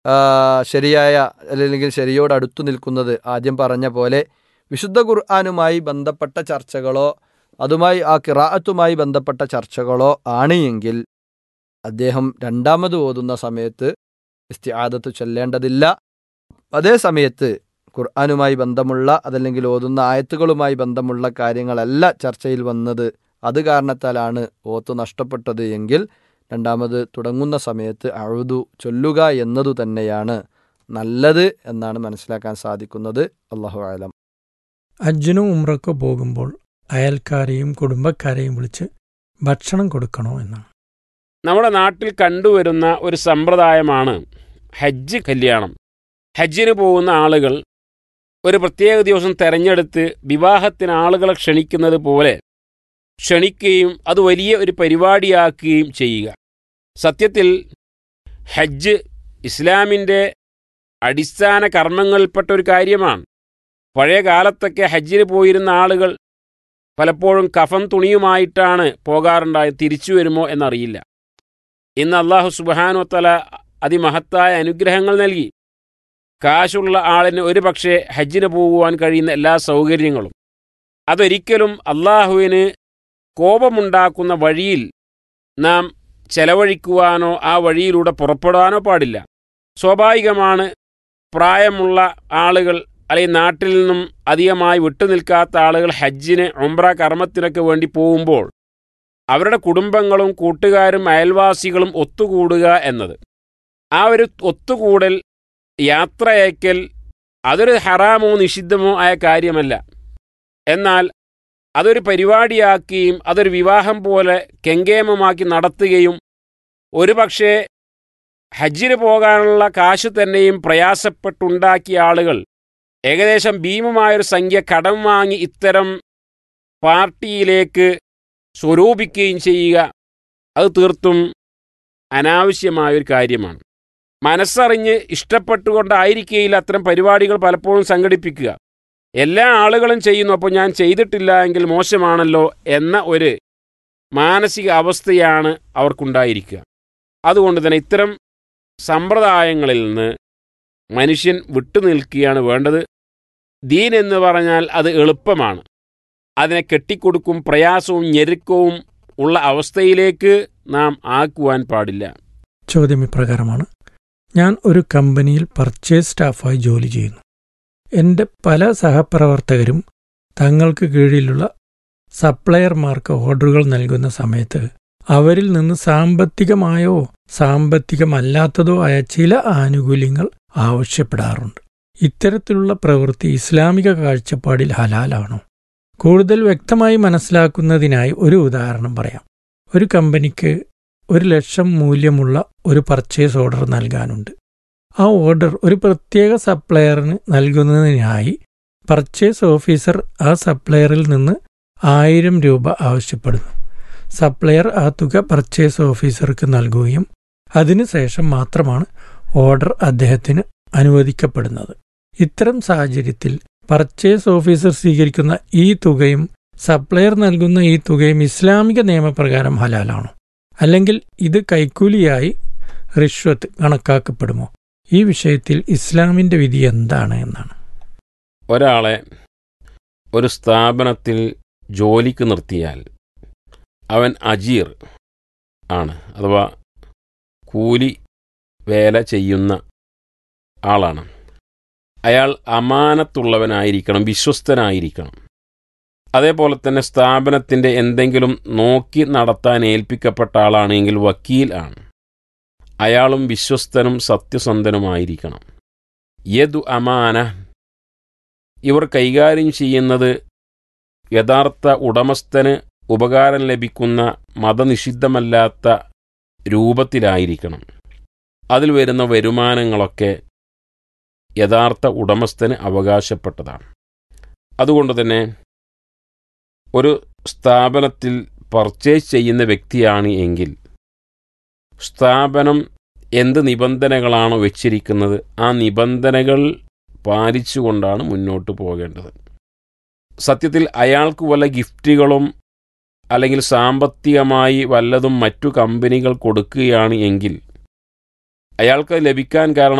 ആ, ശരിയായ അല്ലെങ്കിൽ ശരിയോട് അടുത്തു നിൽക്കുന്നത് ആദ്യം പറഞ്ഞ പോലെ വിശുദ്ധ ഖുർആാനുമായി ബന്ധപ്പെട്ട ചർച്ചകളോ അതുമായി ആ കിറാഅത്തുമായി ബന്ധപ്പെട്ട ചർച്ചകളോ ആണ് എങ്കിൽ അദ്ദേഹം രണ്ടാമത് ഓതുന്ന സമയത്ത് ഇസ്തിആദത്ത് ചൊല്ലേണ്ടതില്ല അതേ സമയത്ത് ഖുർആാനുമായി ബന്ധമുള്ള അതല്ലെങ്കിൽ ഓതുന്ന ആയത്തുകളുമായി ബന്ധമുള്ള കാര്യങ്ങളല്ല ചർച്ചയിൽ വന്നത് അത് കാരണത്താലാണ് ഓത്ത് നഷ്ടപ്പെട്ടത് എങ്കിൽ രണ്ടാമത് തുടങ്ങുന്ന സമയത്ത് അഴുതു ചൊല്ലുക എന്നതു തന്നെയാണ് നല്ലത് എന്നാണ് മനസ്സിലാക്കാൻ സാധിക്കുന്നത് അള്ളാഹു ആലം ഹജ്ജിനും ഉംറക്കോ പോകുമ്പോൾ അയൽക്കാരെയും കുടുംബക്കാരെയും വിളിച്ച് ഭക്ഷണം കൊടുക്കണോ എന്നാണ് നമ്മുടെ നാട്ടിൽ കണ്ടുവരുന്ന ഒരു സമ്പ്രദായമാണ് ഹജ്ജ് കല്യാണം ഹജ്ജിന് പോകുന്ന ആളുകൾ ഒരു പ്രത്യേക ദിവസം തെരഞ്ഞെടുത്ത് വിവാഹത്തിന് ആളുകളെ ക്ഷണിക്കുന്നത് പോലെ ക്ഷണിക്കുകയും അത് വലിയ ഒരു പരിപാടിയാക്കുകയും ചെയ്യുക സത്യത്തിൽ ഹജ്ജ് ഇസ്ലാമിൻ്റെ അടിസ്ഥാന കർമ്മങ്ങളിൽപ്പെട്ട ഒരു കാര്യമാണ് പഴയ കാലത്തൊക്കെ ഹജ്ജിന് പോയിരുന്ന ആളുകൾ പലപ്പോഴും കഫൻ തുണിയുമായിട്ടാണ് പോകാറുണ്ടായത് തിരിച്ചു വരുമോ എന്നറിയില്ല ഇന്ന് അള്ളാഹു സുബാനുത്തല അതിമഹത്തായ അനുഗ്രഹങ്ങൾ നൽകി കാശുള്ള ആളിന് ഒരു പക്ഷേ ഹജ്ജിന് പോകുവാൻ കഴിയുന്ന എല്ലാ സൗകര്യങ്ങളും അതൊരിക്കലും അള്ളാഹുവിന് കോപമുണ്ടാക്കുന്ന വഴിയിൽ നാം ചെലവഴിക്കുവാനോ ആ വഴിയിലൂടെ പുറപ്പെടാനോ പാടില്ല സ്വാഭാവികമാണ് പ്രായമുള്ള ആളുകൾ അല്ലെങ്കിൽ നാട്ടിൽ നിന്നും അധികമായി വിട്ടുനിൽക്കാത്ത ആളുകൾ ഹജ്ജിന് ഉംറ കർമ്മത്തിനൊക്കെ വേണ്ടി പോകുമ്പോൾ അവരുടെ കുടുംബങ്ങളും കൂട്ടുകാരും അയൽവാസികളും ഒത്തുകൂടുക എന്നത് ആ ഒരു ഒത്തുകൂടൽ യാത്രയക്കൽ അതൊരു ഹറാമോ നിഷിദ്ധമോ ആയ കാര്യമല്ല എന്നാൽ അതൊരു പരിപാടിയാക്കുകയും അതൊരു വിവാഹം പോലെ കെങ്കേമമാക്കി നടത്തുകയും ഒരുപക്ഷേ ഹജ്ജിന് പോകാനുള്ള കാശ് തന്നെയും പ്രയാസപ്പെട്ടുണ്ടാക്കിയ ആളുകൾ ഏകദേശം ഭീമമായൊരു സംഖ്യ കടം വാങ്ങി ഇത്തരം പാർട്ടിയിലേക്ക് സ്വരൂപിക്കുകയും ചെയ്യുക അത് തീർത്തും അനാവശ്യമായൊരു കാര്യമാണ് മനസ്സറിഞ്ഞ് ഇഷ്ടപ്പെട്ടുകൊണ്ടായിരിക്കുകയില്ല അത്തരം പരിപാടികൾ പലപ്പോഴും സംഘടിപ്പിക്കുക എല്ലാ ആളുകളും ചെയ്യുന്നു അപ്പോൾ ഞാൻ ചെയ്തിട്ടില്ല എങ്കിൽ മോശമാണല്ലോ എന്ന ഒരു മാനസിക അവസ്ഥയാണ് അവർക്കുണ്ടായിരിക്കുക അതുകൊണ്ട് തന്നെ ഇത്തരം സമ്പ്രദായങ്ങളിൽ നിന്ന് മനുഷ്യൻ വിട്ടുനിൽക്കുകയാണ് വേണ്ടത് ദീൻ എന്ന് പറഞ്ഞാൽ അത് എളുപ്പമാണ് അതിനെ കെട്ടിക്കൊടുക്കും പ്രയാസവും ഞെരുക്കവും ഉള്ള അവസ്ഥയിലേക്ക് നാം ആക്കുവാൻ പാടില്ല ചോദ്യം ഇപ്രകാരമാണ് ഞാൻ ഒരു കമ്പനിയിൽ പർച്ചേസ് സ്റ്റാഫായി ജോലി ചെയ്യുന്നു എൻ്റെ പല സഹപ്രവർത്തകരും തങ്ങൾക്ക് കീഴിലുള്ള സപ്ലയർമാർക്ക് ഓർഡറുകൾ നൽകുന്ന സമയത്ത് അവരിൽ നിന്ന് സാമ്പത്തികമായോ സാമ്പത്തികമല്ലാത്തതോ ആയ ചില ആനുകൂല്യങ്ങൾ ആവശ്യപ്പെടാറുണ്ട് ഇത്തരത്തിലുള്ള പ്രവൃത്തി ഇസ്ലാമിക കാഴ്ചപ്പാടിൽ ഹലാലാണോ കൂടുതൽ വ്യക്തമായി മനസ്സിലാക്കുന്നതിനായി ഒരു ഉദാഹരണം പറയാം ഒരു കമ്പനിക്ക് ഒരു ലക്ഷം മൂല്യമുള്ള ഒരു പർച്ചേസ് ഓർഡർ നൽകാനുണ്ട് ആ ഓർഡർ ഒരു പ്രത്യേക സപ്ലയറിന് നൽകുന്നതിനായി പർച്ചേസ് ഓഫീസർ ആ സപ്ലയറിൽ നിന്ന് ആയിരം രൂപ ആവശ്യപ്പെടുന്നു സപ്ലയർ ആ തുക പർച്ചേസ് ഓഫീസർക്ക് നൽകുകയും അതിനുശേഷം മാത്രമാണ് ഓർഡർ അദ്ദേഹത്തിന് അനുവദിക്കപ്പെടുന്നത് ഇത്തരം സാഹചര്യത്തിൽ പർച്ചേസ് ഓഫീസർ സ്വീകരിക്കുന്ന ഈ തുകയും സപ്ലയർ നൽകുന്ന ഈ തുകയും ഇസ്ലാമിക നിയമപ്രകാരം ഹലാലാണോ അല്ലെങ്കിൽ ഇത് കൈക്കൂലിയായി റിഷ്വത്ത് കണക്കാക്കപ്പെടുമോ ഈ വിഷയത്തിൽ ഇസ്ലാമിന്റെ വിധി എന്താണ് എന്നാണ് ഒരാളെ ഒരു സ്ഥാപനത്തിൽ ജോലിക്ക് നിർത്തിയാൽ അവൻ അജീർ ആണ് അഥവാ കൂലി വേല ചെയ്യുന്ന ആളാണ് അയാൾ അമാനത്തുള്ളവനായിരിക്കണം വിശ്വസ്തനായിരിക്കണം അതേപോലെ തന്നെ സ്ഥാപനത്തിൻ്റെ എന്തെങ്കിലും നോക്കി നടത്താൻ ഏൽപ്പിക്കപ്പെട്ട ആളാണെങ്കിൽ വക്കീൽ ആണ് അയാളും വിശ്വസ്തനും സത്യസന്ധനുമായിരിക്കണം യദു അമാന ഇവർ കൈകാര്യം ചെയ്യുന്നത് യഥാർത്ഥ ഉടമസ്ഥന് ഉപകാരം ലഭിക്കുന്ന മതനിഷിദ്ധമല്ലാത്ത രൂപത്തിലായിരിക്കണം അതിൽ വരുന്ന വരുമാനങ്ങളൊക്കെ യഥാർത്ഥ ഉടമസ്ഥന് അവകാശപ്പെട്ടതാണ് അതുകൊണ്ട് തന്നെ ഒരു സ്ഥാപനത്തിൽ പർച്ചേസ് ചെയ്യുന്ന വ്യക്തിയാണ് എങ്കിൽ സ്ഥാപനം എന്ത് നിബന്ധനകളാണോ വെച്ചിരിക്കുന്നത് ആ നിബന്ധനകൾ പാലിച്ചുകൊണ്ടാണ് മുന്നോട്ട് പോകേണ്ടത് സത്യത്തിൽ അയാൾക്ക് വല്ല ഗിഫ്റ്റുകളും അല്ലെങ്കിൽ സാമ്പത്തികമായി വല്ലതും മറ്റു കമ്പനികൾ കൊടുക്കുകയാണ് എങ്കിൽ അയാൾക്ക് ലഭിക്കാൻ കാരണം